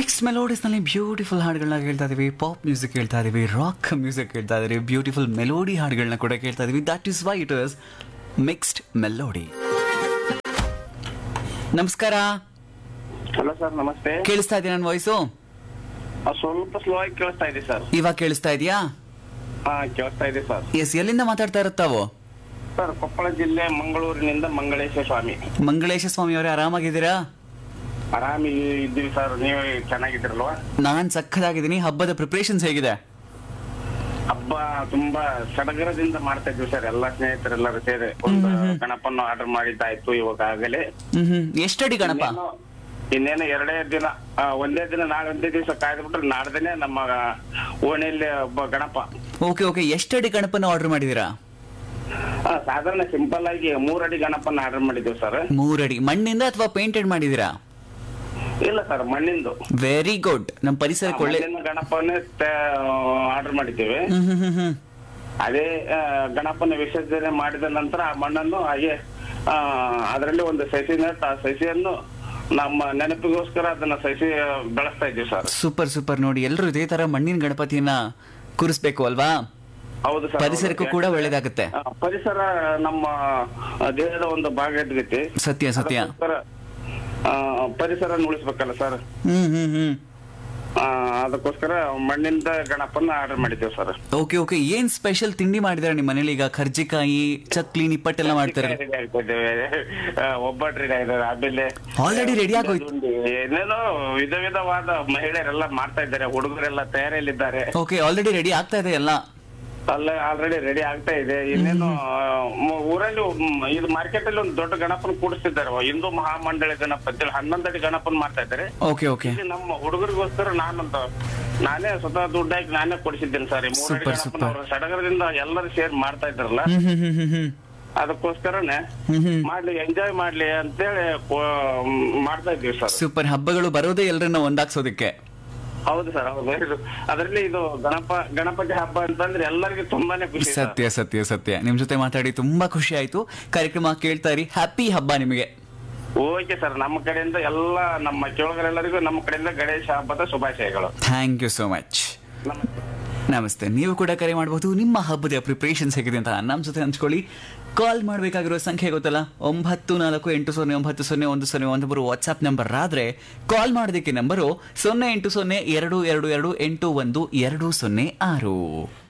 Mix ಮೆಲೋಡಿಸ್ನಲ್ಲಿ beautiful ಹಾಡುಗಳನ್ನ ಕೇಳ್ತಾ ಇದೀವಿ ಪಾಪ್ ಮ್ಯೂಸಿಕ್ ಕೇಳ್ತಾ ಇದೀವಿ ರಾಕ್ ಮ್ಯೂಸಿಕ್ ಕೇಳ್ತಾ ಇದೀವಿ ಬ್ಯೂಟಿಫುಲ್ ಮೆಲೋಡಿ ಹಾಡುಗಳನ್ನ ಕೂಡ ಕೇಳ್ತಾ ಇದೀವಿ that is why it is mixed melody ನಮಸ್ಕಾರ ಹಲೋ ಸರ್ ನಮಸ್ತೆ ಕೇಳಿಸ್ತಾ ಇದೆಯಾ ನನ್ನ ವಾಯ್ಸು ಆ, ಸ್ವಲ್ಪ ಸ್ಲೋ ಆಗಿ ಕೇಳಿಸ್ತಾ ಇದೆ ಸರ್ ಇವಾಗ ಕೇಳಿಸ್ತಾ ಇದೆಯಾ ಹಾ ಕೇಳಿಸ್ತಾ ಇದೆ ಸರ್ ಎಸ್ ಎಲ್ಲಿಂದ ಮಾತಾಡ್ತಾ ಇರುತ್ತಾವೋ ಸರ್ ಕೊಪ್ಪಳ ಜಿಲ್ಲೆ ಮಂಗಳೂರಿನಿಂದ ಮಂಗಳೇಶ ಸ್ವಾಮಿ ಮಂಗಳೇಶ ಸ್ವಾಮಿ ಅವರೇ ಆರಾಮಾಗಿದ್ದೀರಾ ಆರಾಮಿ ಇದ್ದೀವಿ ಸರ್ ನೀವು ಚೆನ್ನಾಗಿದ್ದೀರಲ್ವಾ ನಾನ್ ಸಕ್ಕದಾಗಿದ್ದೀನಿ ಹಬ್ಬದ ಪ್ರಿಪ್ರೇಷನ್ಸ್ ಹೇಗಿದೆ ಹಬ್ಬ ತುಂಬಾ ಸಡಗರದಿಂದ ಮಾಡ್ತಾ ಇದ್ವಿ ಸರ್ ಎಲ್ಲಾ ಸ್ನೇಹಿತರೆಲ್ಲರೂ ಸೇರಿ ಒಂದು ಗಣಪನ ಆರ್ಡರ್ ಮಾಡಿದ್ದಾಯ್ತು ಇವಾಗ ಆಗಲೇ ಹ್ಮ್ ಹ್ಮ್ ಎಷ್ಟಡಿ ಗಣಪ ಇನ್ನೇನು- ಇನ್ನೇನು ಎರಡೇ ದಿನ ಆ, ಒಂದೇ ದಿನ ನಾಳೆ ಒಂದೇ ದಿವಸ ಕಾಯ್ದುಬಿಟ್ರೆ ನಾಡ್ದೇನೆ ನಮ್ಮ ಓಣಿಯಲ್ಲಿ ಒಬ್ಬ ಗಣಪ ಓಕೆ ಓಕೆ ಎಷ್ಟಡಿ ಗಣಪನ ಆರ್ಡರ್ ಮಾಡಿದೀರಾ ಆ, ಸಾಧಾರಣ ಸಿಂಪಲ್ ಆಗಿ ಮೂರಡಿ ಗಣಪನ ಆರ್ಡರ್ ಮಾಡಿದ್ದೀವಿ ಸರ್ ಮೂರಡಿ ಮಣ್ಣಿಂದ ಅಥವಾ ಪೇಂಟೆಡ್ ಮಾಡಿದೀರಾ ಇಲ್ಲ ಸರ್ ಮಣ್ಣಿಂದು ವೆರಿ ಗುಡ್ ನಮ್ಮ ಪರಿಸರಕ್ಕೆ ಒಳ್ಳೆ ಮಣ್ಣಿನ ಗಣಪನೇ ಆರ್ಡರ್ ಮಾಡಿದ್ದೇವೆ ಹ್ಮ್ ಹ್ಮ್ ಹ್ಮ್ ಹ್ಮ್ ಅದೇ ಆ, ಗಣಪನ ವಿಸರ್ಜನೆ ಮಾಡಿದ ನಂತರ ಆ ಮಣ್ಣನ್ನು ಹಾಗೆ ಆ, ಅದರಲ್ಲಿ ಒಂದು ಸಸಿ ನೆಟ್ಟು ಆ ಸಸಿಯನ್ನು ನಮ್ಮ ನೆನಪಿಗೋಸ್ಕರ ಅದನ್ನ ಸಸಿ ಬೆಳೆಸ್ತಾ ಇದ್ದೀವಿ ಸರ್ ಸೂಪರ್ ಸೂಪರ್ ನೋಡಿ ಎಲ್ಲರೂ ಇದೇ ತರ ಮಣ್ಣಿನ ಗಣಪತಿಯನ್ನ ಕೂರಿಸ್ಬೇಕು ಅಲ್ವಾ ಹೌದು ಸರ್ ಪರಿಸರಕ್ಕೂ ಕೂಡ ಒಳ್ಳೇದಾಗುತ್ತೆ ಆ, ಪರಿಸರ ನಮ್ಮ ಆ, ದೇಹದ ಒಂದು ಭಾಗ ಇದ್ಗೈತಿ ಸತ್ಯ ಸತ್ಯ ಅದಕ್ಕೋಸ್ಕರ, ಆ, ಪರಿಸರ ಉಳಿಸ್ಬೇಕಲ್ಲ ಸರ್ ಹ್ಮ್ ಹ್ಮ್ ಹ್ಮ್ ಆ, ಅದಕ್ಕೋಸ್ಕರ ಮಣ್ಣಿಂದ ಗಣಪನ ಆರ್ಡರ್ ಮಾಡಿದ್ದೇವೆ ಸರ್ ಓಕೆ ಓಕೆ ಏನ್ ಸ್ಪೆಷಲ್ ತಿಂಡಿ ಮಾಡಿದಾರೆ ನಿಮ್ಮ ಮನೇಲಿ ಈಗ ಖರ್ಜಿಕಾಯಿ ಚಕ್ಲಿ ನಿಪ್ಪಟ್ಟೆಲ್ಲ ಮಾಡ್ತಾರೆ ರೆಡಿ ಆಗ್ತಿದ್ದೇವೆ ಒಬ್ಬಟ್ಟು ರೆಡಿ ಆಗಿದ್ದಾರೆ ಆಮೇಲೆ Already ready ಆಗೋಯ್ತು. ಏನೇನೋ ವಿಧ ವಿಧವಾದ ಮಹಿಳೆಯರೆಲ್ಲ ಮಾಡ್ತಾ ಇದ್ದಾರೆ ಹುಡುಗರೆಲ್ಲ ತಯಾರಿಯಲ್ಲಿದ್ದಾರೆ ಓಕೆ ಆಲ್ರೆಡಿ ರೆಡಿ ಆಗ್ತಾ ಇದೆ ಎಲ್ಲ ಅಲ್ಲ ಆಲ್ರೆಡಿ ರೆಡಿ ಆಗ್ತಾ ಇದೆ ಇನ್ನೇನು ಆ, ಮ- ಊರಲ್ಲಿ ಮ್, ಇದು ಮಾರ್ಕೆಟ್ ಅಲ್ಲಿ ಒಂದು ದೊಡ್ಡ ಗಣಪನ ಕೂಡಿಸ್ತಿದ್ದಾರೆ ಹಿಂದೂ ಮಹಾಮಂಡಳಿ ಗಣಪ ಅಂತೇಳಿ ಹನ್ನೊಂದಡಿ ಗಣಪನ ಮಾಡ್ತಾ ಇದ್ದಾರೆ ಓಕೆ ಓಕೆ ಇಲ್ಲಿ ನಮ್ಮ ಹುಡುಗರಿಗೋಸ್ಕರ ನಾನಂತ ನಾನೇ ಸ್ವತಃ ದುಡ್ಡಾಗಿ ನಾನೇ ಕೊಡಿಸಿದ್ದೇನೆ ಸರ್ ಈ ಮೂರಡಿ Super, ಗಣಪನ super. ಅವ್ರು ಸಡಗರದಿಂದ ಎಲ್ಲರೂ ಸೇರಿ ಮಾಡ್ತಾ ಇದ್ದಾರಲ್ಲ ಹ್ಮ್ ಹ್ಮ್ ಹ್ಮ್ ಹ್ಮ್ ಹ್ಮ್ ಅದಕ್ಕೋಸ್ಕರನೇ ಹ್ಮ್ ಹ್ಮ್ ಮಾಡ್ಲಿ ಎಂಜಾಯ್ ಮಾಡ್ಲಿ ಅಂತೇಳಿ ಕೋ- ಮಾಡ್ತಾ ಇದ್ದೀವಿ ಸರ್ ಸೂಪರ್ ಹಬ್ಬಗಳು ಬರೋದೇ ಎಲ್ಲರನ್ನ ಒಂದಾಗ್ಸೋದಕ್ಕೆ ಹೌದು ಸರ್ ಹೌದು ಇದು ಅದರಲ್ಲಿ ಇದು ಗಣಪ ಗಣಪತಿ ಹಬ್ಬ ಅಂತಂದ್ರೆ ಎಲ್ಲರಿಗೂ ತುಂಬಾನೇ ಖುಷಿ ಸರ್. ಸತ್ಯ ಸತ್ಯ ಸತ್ಯ ನಿಮ್ ಜೊತೆ ಮಾತಾಡಿ ತುಂಬಾ ಖುಷಿ ಆಯ್ತು ಕಾರ್ಯಕ್ರಮ ಕೇಳ್ತಾ ಇರಿ ಹ್ಯಾಪಿ ಹಬ್ಬ ನಿಮಗೆ ಓಕೆ ಸರ್ ನಮ್ಮ ಕಡೆಯಿಂದ ಎಲ್ಲ ನಮ್ಮ ಕೇಳುಗರೆಲ್ಲರಿಗೂ ನಮ್ಮ ಕಡೆಯಿಂದ ಗಣೇಶ ಹಬ್ಬದ ಶುಭಾಶಯಗಳು ಥ್ಯಾಂಕ್ ಯು ಸೋ ಮಚ್ ನಮಸ್ತೆ ನಮಸ್ತೆ ನೀವು ಕೂಡ ಕರೆ ಮಾಡಬಹುದು ನಿಮ್ಮ ಹಬ್ಬದ ಪ್ರಿಪ್ರೇಷನ್ಸ್ ಹೇಗಿದೆ ಅಂತ ನಮ್ಮ ಜೊತೆ ಹಂಚ್ಕೊಳ್ಳಿ ಕಾಲ್ ಮಾಡಬೇಕಾಗಿರೋ ಸಂಖ್ಯೆ ಗೊತ್ತಲ್ಲ ಒಂಬತ್ತು ನಾಲ್ಕು ಎಂಟು ಸೊನ್ನೆ ಒಂಬತ್ತು ಸೊನ್ನೆ ಒಂದು ಸೊನ್ನೆ ಒಂದು ಮೂರು ವಾಟ್ಸ್ಆಪ್ ನಂಬರ್ ಆದ್ರೆ ಕಾಲ್ ಮಾಡೋದಕ್ಕೆ ನಂಬರು ಸೊನ್ನೆ ಎಂಟು ಸೊನ್ನೆ ಎರಡು ಎರಡು ಎರಡು ಎಂಟು ಒಂದು ಎರಡು ಸೊನ್ನೆ ಆರು